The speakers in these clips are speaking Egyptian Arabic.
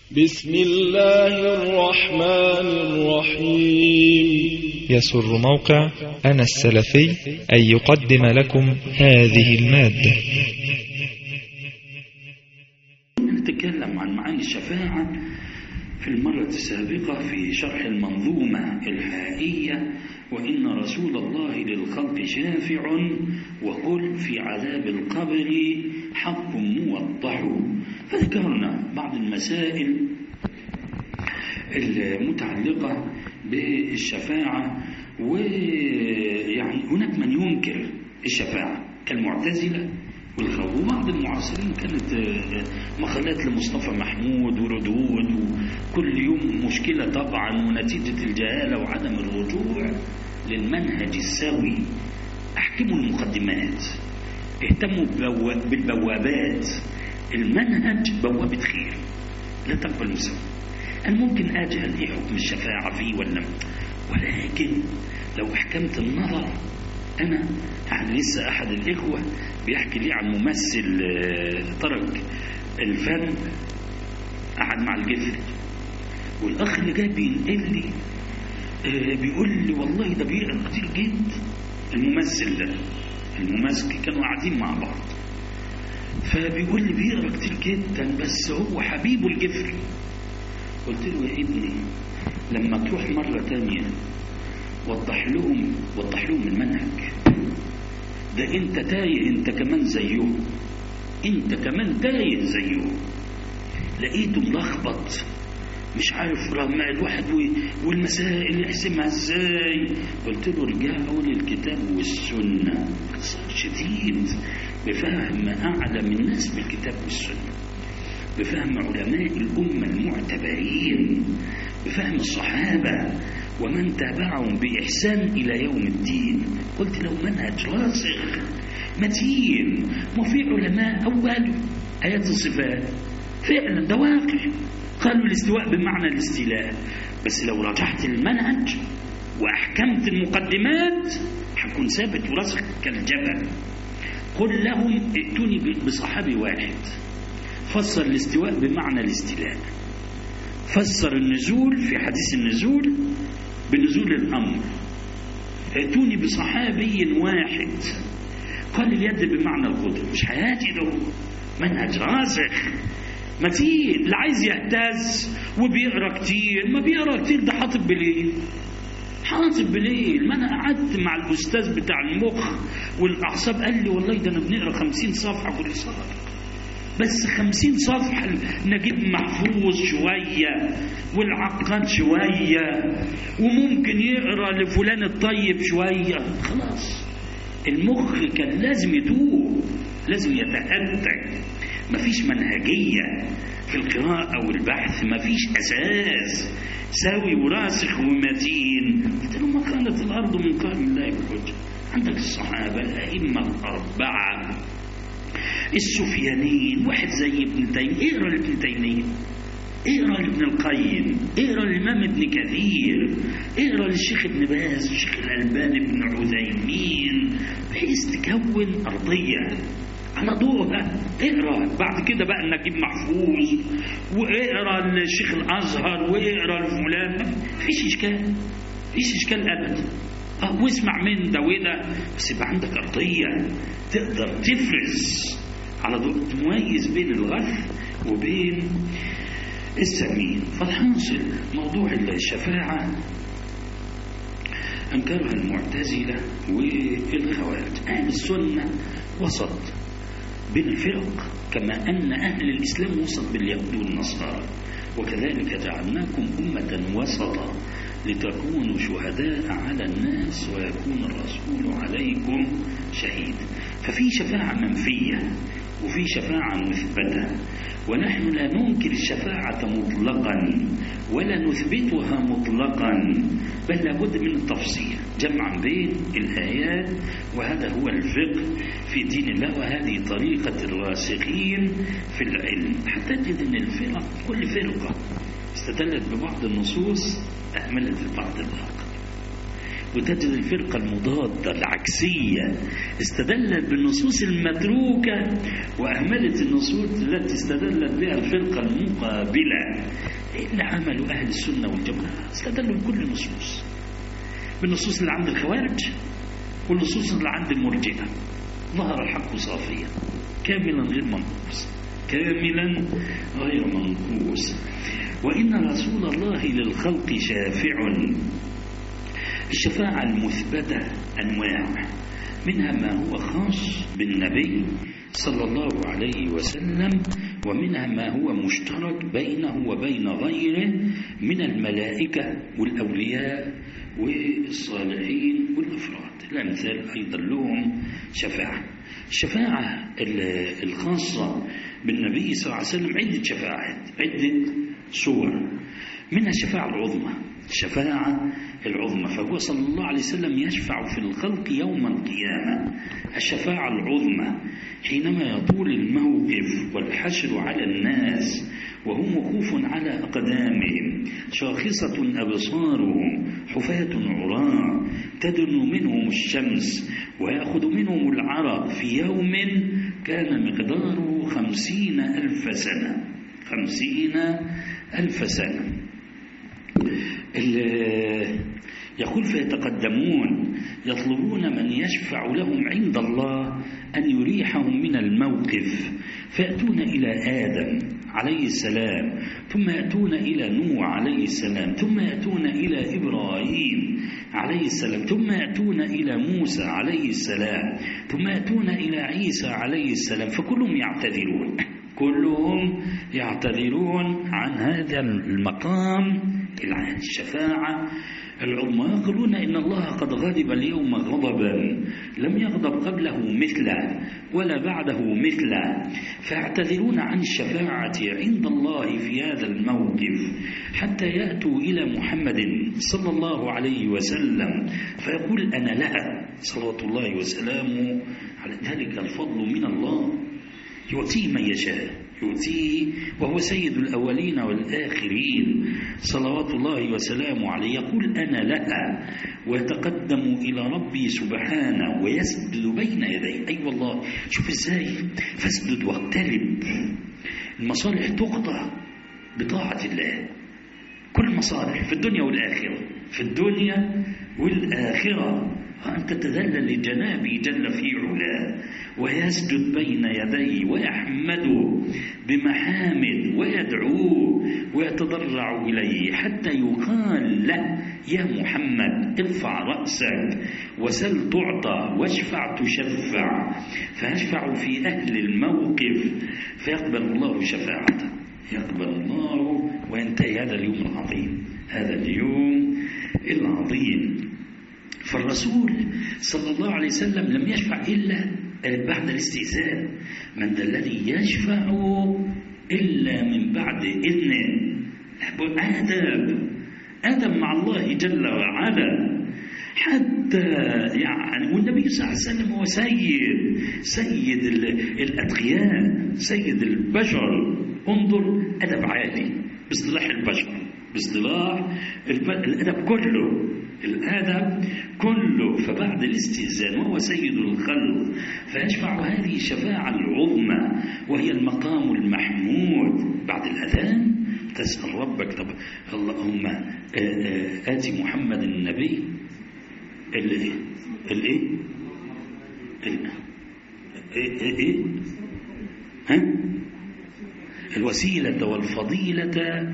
بسم الله الرحمن الرحيم يسر موقع أنا السلفي أن يقدم لكم هذه المادة نتكلم عن معاني الشفاعة في المرة السابقة في شرح المنظومة الحائية وإن رسول الله للخلق شافع وقل في عذاب القبر حق موضح فذكرنا بعض المسائل المتعلقة بالشفاعة ويعني هناك من ينكر الشفاعة كالمعتزلة والخوف وبعض المعاصرين كانت مقالات لمصطفى محمود وردود وكل يوم مشكلة طبعا ونتيجة الجهالة وعدم الرجوع للمنهج السوي احكموا المقدمات اهتموا بالبوابات المنهج بوابة خير لا تقبل مساواة أنا ممكن أجهل إيه حكم الشفاعة فيه ولا ولكن لو أحكمت النظر أنا يعني لسه أحد الإخوة بيحكي لي عن ممثل ترك الفن قعد مع الجفري والأخ اللي جاي بينقل لي بيقول لي والله ده بيقرا كتير جدا الممثل ده الممثل كانوا قاعدين مع بعض فبيقول لي بيقرا كتير جدا بس هو حبيبه الجفري قلت له يا ابني لما تروح مرة تانية وضح لهم وضح لهم المنهج ده انت تايه انت كمان زيه انت كمان تايه زيه لقيته ملخبط مش عارف رغم الواحد والمسائل يحسمها ازاي قلت له رجعوا للكتاب والسنة باختصار شديد بفهم أعلم الناس بالكتاب والسنة بفهم علماء الأمة المعتبرين بفهم الصحابة ومن تابعهم بإحسان إلى يوم الدين قلت لو منهج راسخ متين ما في علماء أولوا آيات الصفات فعلا ده واقع قالوا الاستواء بمعنى الاستيلاء بس لو رجعت المنهج وأحكمت المقدمات حكون ثابت وراسخ كالجبل قل لهم ائتوني بصحابي واحد فسر الاستواء بمعنى الاستيلاء فسر النزول في حديث النزول بنزول الأمر ائتوني بصحابي واحد قال اليد بمعنى القدرة مش هياتي له منهج راسخ متين اللي عايز يهتز وبيقرا كتير ما بيقرا كتير ده حاطب بليل حاطب بليل ما انا قعدت مع الاستاذ بتاع المخ والاعصاب قال لي والله ده انا بنقرا خمسين صفحه كل صلاه بس خمسين صفحة نجيب محفوظ شوية والعقاد شوية وممكن يقرأ لفلان الطيب شوية خلاص المخ كان لازم يتوب لازم يتهتك مفيش منهجية في القراءة والبحث مفيش أساس ساوي وراسخ ومتين قلت له ما كانت الأرض من قال الله بحجة عندك الصحابة الأئمة الأربعة السفيانين واحد زي ابن تيمية اقرا لابن تيمية اقرا لابن القيم اقرا للإمام ابن كثير اقرا للشيخ ابن باز الشيخ الألباني ابن عثيمين بحيث تكون أرضية على ضوءها اقرا بعد كده بقى نجيب محفوظ واقرا للشيخ الازهر واقرا لفلان مفيش اشكال مفيش اشكال ابدا اه واسمع من ده وده بس يبقى عندك ارضيه تقدر تفرز على ضوء تميز بين الغث وبين السمين فالحاصل موضوع الشفاعه انكرها المعتزله والخوارج اهل السنه وسط بين الفرق كما أن أهل الإسلام وسط باليهود والنصارى وكذلك جعلناكم أمة وسطا لتكونوا شهداء على الناس ويكون الرسول عليكم شهيد ففي شفاعة منفية وفي شفاعة مثبتة ونحن لا ننكر الشفاعة مطلقا ولا نثبتها مطلقا بل لابد من التفصيل جمعا بين الآيات وهذا هو الفقه في دين الله وهذه طريقة الراسخين في العلم حتى تجد أن الفرق كل فرقة استدلت ببعض النصوص أهملت البعض الآخر وتجد الفرقة المضادة العكسية استدلت بالنصوص المتروكة وأهملت النصوص التي استدلت بها الفرقة المقابلة إيه اللي عملوا أهل السنة والجماعة استدلوا بكل النصوص بالنصوص اللي عند الخوارج والنصوص اللي عند المرجئة ظهر الحق صافيا كاملا غير منقوص كاملا غير منقوص وإن رسول الله للخلق شافع الشفاعة المثبتة أنواع منها ما هو خاص بالنبي صلى الله عليه وسلم ومنها ما هو مشترك بينه وبين غيره من الملائكة والأولياء والصالحين والأفراد الأمثال أيضا لهم شفاعة الشفاعة الخاصة بالنبي صلى الله عليه وسلم عدة شفاعات عدة صور منها الشفاعة العظمى الشفاعة العظمى فهو صلى الله عليه وسلم يشفع في الخلق يوم القيامة الشفاعة العظمى حينما يطول الموقف والحشر على الناس وهم وقوف على أقدامهم شاخصة أبصارهم حفاة عراة تدن منهم الشمس ويأخذ منهم العرق في يوم كان مقداره خمسين ألف سنة خمسين ألف سنة يقول فيتقدمون يطلبون من يشفع لهم عند الله أن يريحهم من الموقف فيأتون إلى آدم عليه السلام ثم يأتون إلى نوح عليه السلام ثم يأتون إلى إبراهيم عليه السلام ثم يأتون إلى موسى عليه السلام ثم يأتون إلى عيسى عليه السلام فكلهم يعتذرون كلهم يعتذرون عن هذا المقام الشفاعة العظمى يقولون إن الله قد غضب اليوم غضبا لم يغضب قبله مثله ولا بعده مثله فيعتذرون عن الشفاعة عند الله في هذا الموقف حتى يأتوا إلى محمد صلى الله عليه وسلم فيقول أنا لها صلوات الله وسلامه على ذلك الفضل من الله يؤتيه من يشاء يؤتيه وهو سيد الأولين والآخرين صلوات الله وسلامه عليه يقول أنا لها ويتقدم إلى ربي سبحانه ويسجد بين يديه أي أيوة والله شوف إزاي فاسجد واقترب المصالح تقضى بطاعة الله كل مصالح في الدنيا والآخرة في الدنيا والآخرة أن تتذلل لجنابه جل في علاه ويسجد بين يديه ويحمده بمحامد ويدعوه ويتضرع إليه حتى يقال له يا محمد ارفع رأسك وسل تعطى واشفع تشفع فيشفع في أهل الموقف فيقبل الله شفاعته يقبل الله وينتهي هذا اليوم العظيم هذا اليوم العظيم فالرسول صلى الله عليه وسلم لم يشفع إلا بعد الاستئذان من ذا الذي يشفع إلا من بعد إذنه آدم آدم مع الله جل وعلا حتى يعني والنبي صلى الله عليه وسلم هو سيد سيد الأتقياء سيد البشر انظر أدب عالي باصطلاح البشر باصطلاح الأدب كله الآدم كله فبعد الاستئذان وهو سيد الخلق فيشفع هذه الشفاعة العظمى وهي المقام المحمود بعد الأذان تسأل ربك طب اللهم آتي محمد النبي الايه الايه ايه ايه ها الوسيلة والفضيلة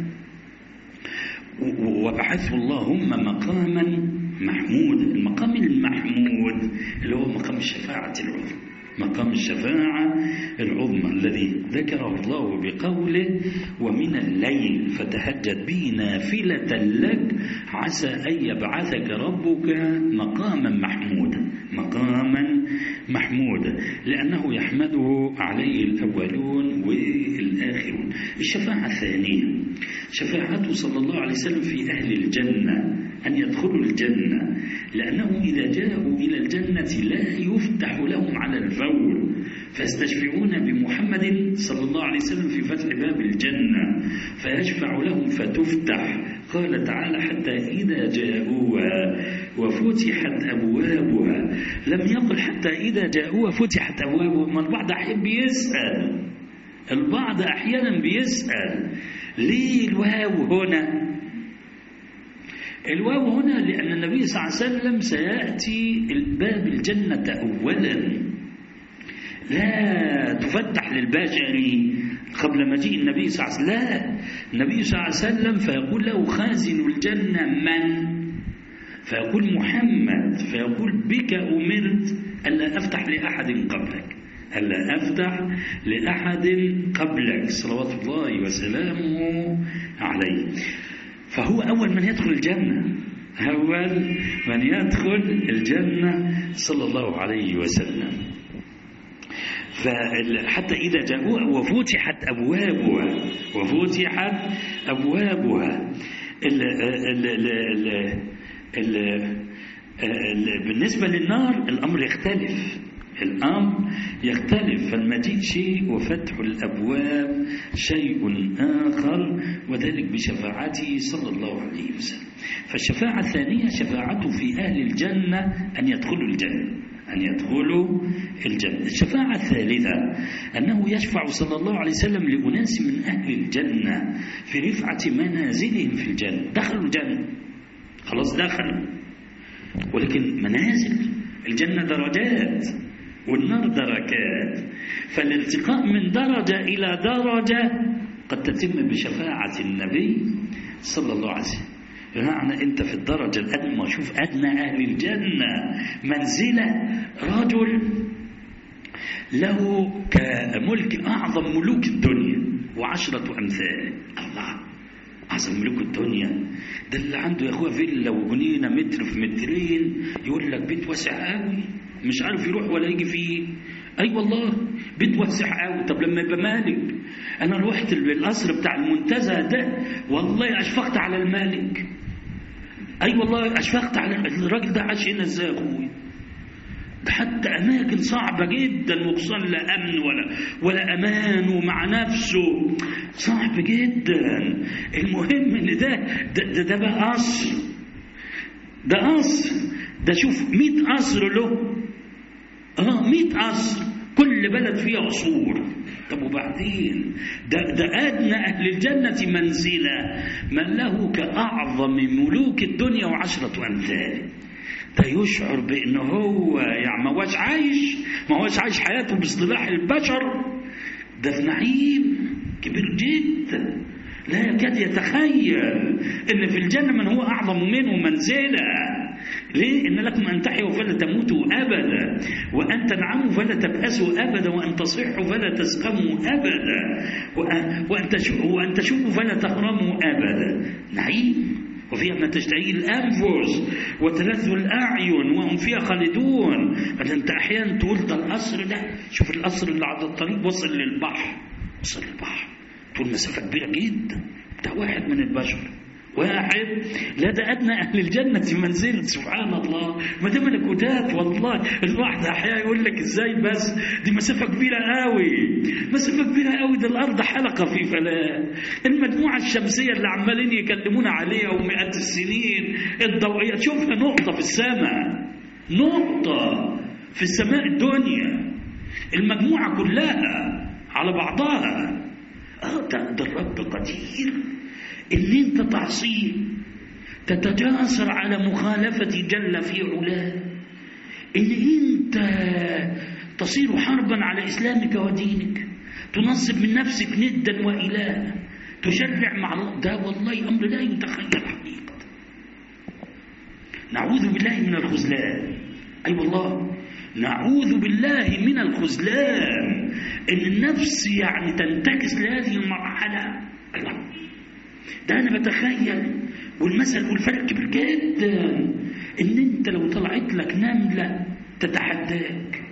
وبعثه اللهم مقاما محمودا المقام المحمود اللي هو مقام الشفاعة العظمى مقام الشفاعة العظمى الذي ذكره الله بقوله ومن الليل فتهجد به نافلة لك عسى أن يبعثك ربك مقاما محمودا مقاما محمودا لأنه يحمده عليه الأولون والآخرون الشفاعة الثانية شفاعته صلى الله عليه وسلم في أهل الجنة أن يدخلوا الجنة لأنهم إذا جاءوا إلى الجنة لا يفتح لهم على الفور فيستشفعون بمحمد صلى الله عليه وسلم في فتح باب الجنة فيشفع لهم فتفتح قال تعالى حتى إذا جاءوها وفتحت أبوابها لم يقل حتى إذا جاءوها فتحت أبوابها ما البعض أحيانا بيسأل البعض أحيانا بيسأل ليه الواو هنا الواو هنا لأن النبي صلى الله عليه وسلم سيأتي باب الجنة أولا لا تفتح للبشر قبل مجيء النبي صلى الله عليه وسلم لا النبي صلى الله عليه وسلم فيقول له خازن الجنة من فيقول محمد فيقول بك أمرت ألا أفتح لأحد قبلك ألا أفتح لأحد قبلك صلوات الله وسلامه عليه فهو أول من يدخل الجنة أول من يدخل الجنة صلى الله عليه وسلم فحتى إذا جاءوها وفتحت أبوابها وفتحت أبوابها ال ال ال ال ال بالنسبة للنار الأمر يختلف الأمر يختلف فالمجيء شيء وفتح الأبواب شيء آخر وذلك بشفاعته صلى الله عليه وسلم فالشفاعة الثانية شفاعته في أهل الجنة أن يدخلوا الجنة أن يدخلوا الجنة الشفاعة الثالثة أنه يشفع صلى الله عليه وسلم لأناس من أهل الجنة في رفعة منازلهم في الجنة دخلوا الجنة خلاص دخلوا ولكن منازل الجنة درجات والنار دركات فالالتقاء من درجة إلى درجة قد تتم بشفاعة النبي صلى الله عليه وسلم بمعنى أنت في الدرجة الأدنى شوف أدنى أهل الجنة منزلة رجل له كملك أعظم ملوك الدنيا وعشرة أمثاله الله أعظم ملوك الدنيا ده اللي عنده يا أخويا فيلا وجنينة متر في مترين يقول لك بيت واسع قوي مش عارف يروح ولا يجي فيه اي أيوة والله بيت واسع قوي طب لما يبقى مالك انا رحت القصر بتاع المنتزه ده والله اشفقت على المالك اي أيوة والله اشفقت على الراجل ده عاش هنا ازاي يا اخويا ده حتى اماكن صعبه جدا وخصوصا لا امن ولا ولا امان ومع نفسه صعب جدا المهم ان ده ده, ده, ده بقى قصر ده قصر ده شوف 100 قصر له اه 100 قصر كل بلد فيها قصور طب وبعدين ده, ده أدنى أهل الجنة منزلة من له كأعظم ملوك الدنيا وعشرة أمثاله ده يشعر بأن هو يعني ما هوش عايش ما هوش عايش حياته باصطلاح البشر ده في نعيم كبير جدا لا يكاد يتخيل ان في الجنه من هو اعظم منه منزله ليه؟ إن لكم أن تحيوا فلا تموتوا أبدا وأن تنعموا فلا تبأسوا أبدا وأن تصحوا فلا تسقموا أبدا وأن وأن تشوفوا فلا تغرموا أبدا نعيم وفيها ما تشتهيه الأنفس وتلذ الأعين وهم فيها خالدون بل أنت أحيانا تقول ده القصر ده شوف القصر اللي على الطريق وصل للبحر وصل للبحر تقول مسافة كبيرة جدا ده واحد من البشر واحد لا ده أدنى أهل الجنة منزل سبحان الله ما ده ملكوتات والله الواحد أحيانا يقول لك إزاي بس دي مسافة كبيرة قوي مسافة كبيرة قوي ده الأرض حلقة في فلاة المجموعة الشمسية اللي عمالين يكلمونا عليها ومئات السنين الضوئية شوفها نقطة في السماء نقطة في السماء الدنيا المجموعة كلها على بعضها اه ده, ده الرب قدير اللي انت تعصيه تتجاسر على مخالفة جل في علاه ان انت تصير حربا على اسلامك ودينك تنصب من نفسك ندا وإلها تشرع مع الله ده والله أمر لا يتخيل حقيقة نعوذ بالله من الخذلان أي أيوة والله نعوذ بالله من الخذلان ان النفس يعني تنتكس لهذه المرحله الله ده انا بتخيل والمثل والفرق كبير جدا ان انت لو طلعت لك نمله تتحداك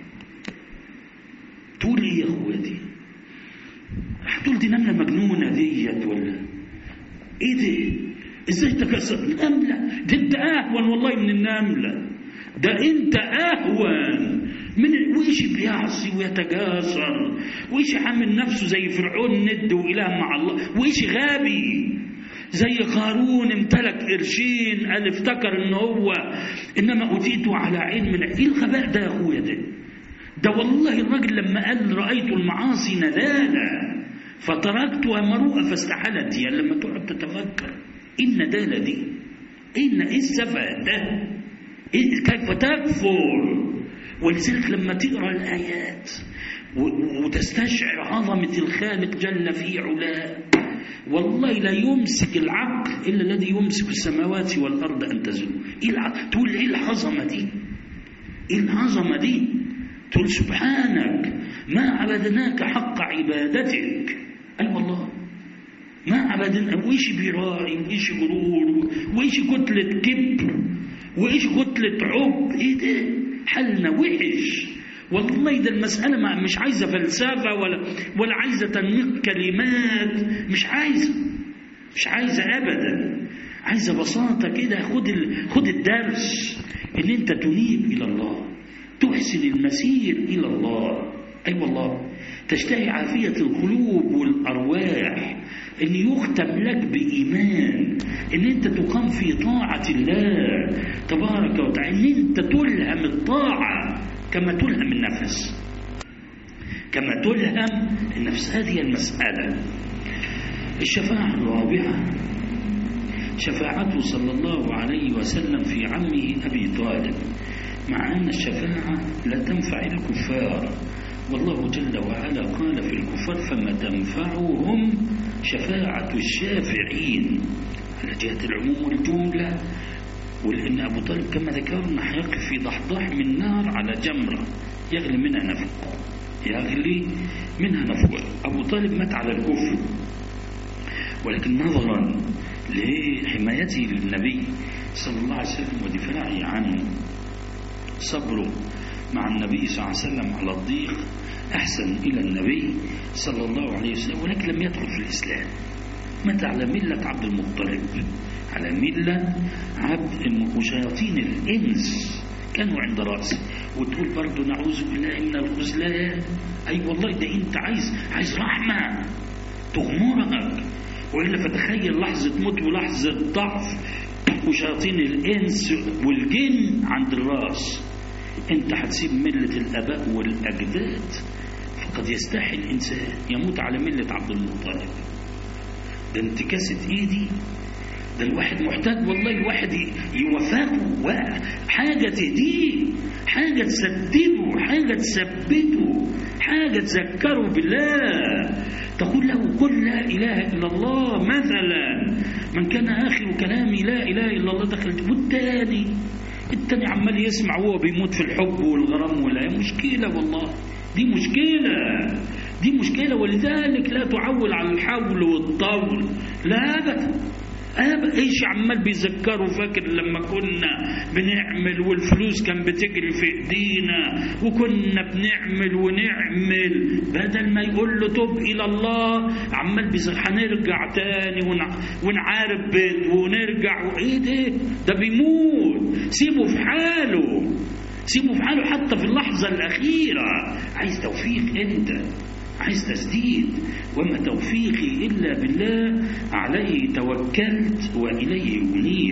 تقول ايه يا اخواتي هتقول دي نمله مجنونه ديت ولا ايه ده ازاي تكسر نمله ده انت اهون والله من النمله ده انت اهون من وإيش بيعصي ويتجاسر وإيش عامل نفسه زي فرعون ند وإله مع الله وإيش غبي زي قارون امتلك قرشين قال افتكر ان هو انما اوتيته على علم من ايه الغباء ده يا اخويا ده ده والله الراجل لما قال رايت المعاصي ندالة فتركتها مروءة فاستحلت هي لما تقعد تتفكر ايه الندالة دي ايه ايه السفه ده إيه كيف تكفر ولذلك لما تقرا الايات وتستشعر عظمه الخالق جل في علاه والله لا يمسك العقل الا الذي يمسك السماوات والارض ان تزول إيه العقل؟ تقول ايه العظمه دي ايه العظمه دي تقول سبحانك ما عبدناك حق عبادتك اي أيوة والله ما عبدنا وإيش بيراعي وإيش غرور وإيش كتلة كبر وإيش كتلة عب إيه ده حالنا وحش والله ده المسألة ما مش عايزة فلسفة ولا ولا عايزة تنميق كلمات مش عايزة مش عايزة أبدا عايزة بساطة كده خد ال... خد الدرس إن أنت تنيب إلى الله تحسن المسير إلى الله أي أيوة والله تشتهي عافية القلوب والأرواح أن يختم لك بإيمان أن أنت تقام في طاعة الله تبارك وتعالى أن أنت تلهم الطاعة كما تلهم النفس كما تلهم النفس هذه المسألة الشفاعة الرابعة شفاعته صلى الله عليه وسلم في عمه أبي طالب مع أن الشفاعة لا تنفع الكفار والله جل وعلا قال في الكفار فما تنفعهم شفاعة الشافعين على جهة العموم والجملة ولأن أبو طالب كما ذكرنا حيقف في ضحضاح من نار على جمرة يغلي منها نفق يغلي منها نفق أبو طالب مات على الكفر ولكن نظرا لحمايته للنبي صلى الله عليه وسلم ودفاعه عنه صبره مع النبي صلى الله عليه وسلم على الضيق أحسن إلى النبي صلى الله عليه وسلم ولكن لم يدخل في الإسلام مات على ملة عبد المطلب على ملة عبد وشياطين الإنس كانوا عند رأسه وتقول برضه نعوذ بالله من الخذلان أي والله ده أنت عايز عايز رحمة تغمرك وإلا فتخيل لحظة موت ولحظة ضعف وشياطين الإنس والجن عند الرأس أنت هتسيب ملة الآباء والأجداد فقد يستحي الإنسان يموت على ملة عبد المطلب ده انتكاسة إيدي ده الواحد محتاج والله الواحد يوفقه حاجة تهديه حاجة تسدده حاجة تثبته حاجة تذكره بالله تقول له قل لا إله إلا الله مثلا من كان آخر كلامي لا إله إلا الله دخل والتاني التاني عمال يسمع وهو بيموت في الحب والغرام ولا مشكلة والله دي مشكلة دي مشكلة ولذلك لا تعول على الحول والطول لا أبدا أبدا إيش عمال بيذكروا فاكر لما كنا بنعمل والفلوس كان بتجري في إيدينا وكنا بنعمل ونعمل بدل ما يقول له تب إلى الله عمال بيذكر هنرجع تاني ونع... ونعارب بيت ونرجع وإيه ده ده بيموت سيبه في حاله سيبه في حاله حتى في اللحظة الأخيرة عايز توفيق أنت عايز تسديد وما توفيقي إلا بالله عليه توكلت وإليه أنيب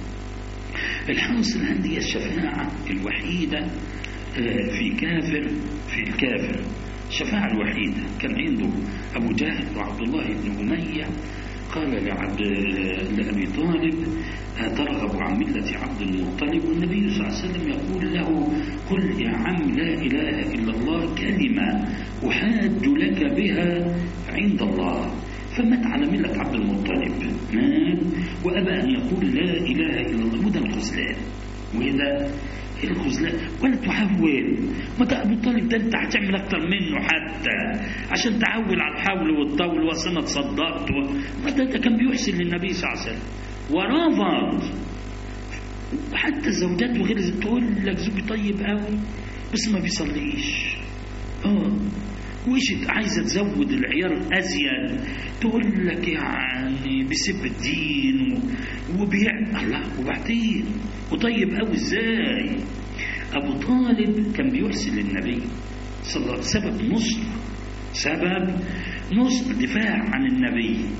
الحاصل عندي الشفاعة الوحيدة في كافر في الكافر الشفاعة الوحيدة كان عنده أبو جهل وعبد الله بن أمية قال لعبد لأبي طالب ترغب عن ملة عبد المطلب والنبي صلى الله عليه وسلم يقول له قل يا عم لا إله إلا الله كلمة أحاج لك بها عند الله فمات على ملة عبد المطلب مات وأبى أن يقول لا إله إلا الله وده الخذلان وإذا الخذلان ولا تحول ما أبو طالب ده أنت هتعمل أكتر منه حتى عشان تعول على الحول والطول وأنا تصدقت و... ده, ده كان بيحسن للنبي صلى الله عليه وسلم ورفض وحتى زوجاته غير تقول لك زوجي طيب قوي بس ما بيصليش اه وإيش عايزة تزود العيار أزيد تقول لك يعني بيسب الدين وبيع الله وبعدين وطيب قوي ازاي أبو طالب كان بيحسن للنبي صلى الله عليه وسلم سبب نصر سبب نصر دفاع عن النبي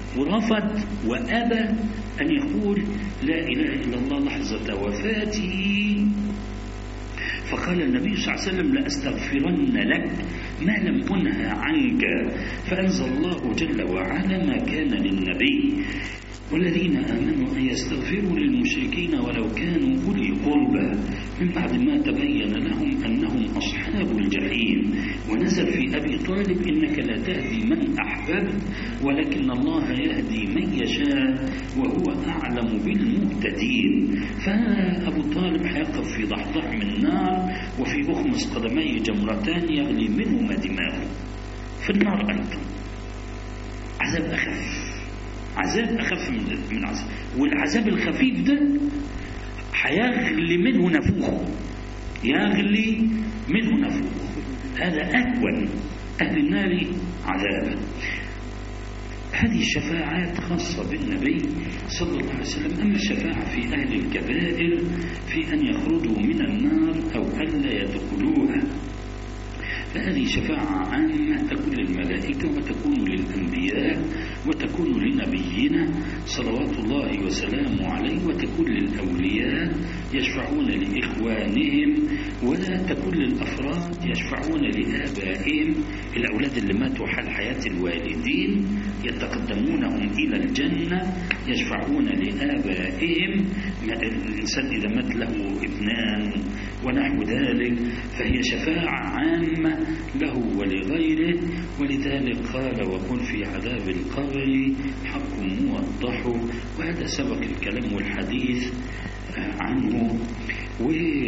ورفض وأبى أن يقول لا إله إلا الله لحظة وفاته فقال النبي صلى الله عليه وسلم لأستغفرن لك ما لم أنهى عنك فأنزل الله جل وعلا ما كان للنبي والذين آمنوا أن يستغفروا للمشركين ولو كانوا أولي قربى من بعد ما تبين لهم أنهم أصحاب الجحيم ونزل في أبي طالب إنك لا تهدي من أحببت ولكن الله يهدي من يشاء وهو أعلم بالمهتدين فأبو طالب حيقف في ضحضح من نار وفي أخمص قدميه جمرتان يغلي منهما دماغه في النار أيضا عذاب أخف عذاب أخف من عذاب والعذاب الخفيف ده هيغلي منه نفوخه يغلي منه نفوخه هذا أهون أهل النار عذابا هذه الشفاعات خاصة بالنبي صلى الله عليه وسلم أما الشفاعة في أهل الكبائر في أن يخرجوا من النار أو ألا يدخلوها فهذه شفاعة عامة تكون للملائكة وتكون للأنبياء وتكون لنبينا صلوات الله وسلامه عليه وتكون للأولياء يشفعون لإخوانهم ولا تكون للأفراد يشفعون لآبائهم الأولاد اللي ماتوا حال حياة الوالدين يتقدمونهم إلى الجنة يشفعون لآبائهم الإنسان إذا مات له ابنان ونحو ذلك فهي شفاعة عامة له ولغيره ولذلك قال وقل في عذاب القبر حق موضح وهذا سبق الكلام والحديث عنه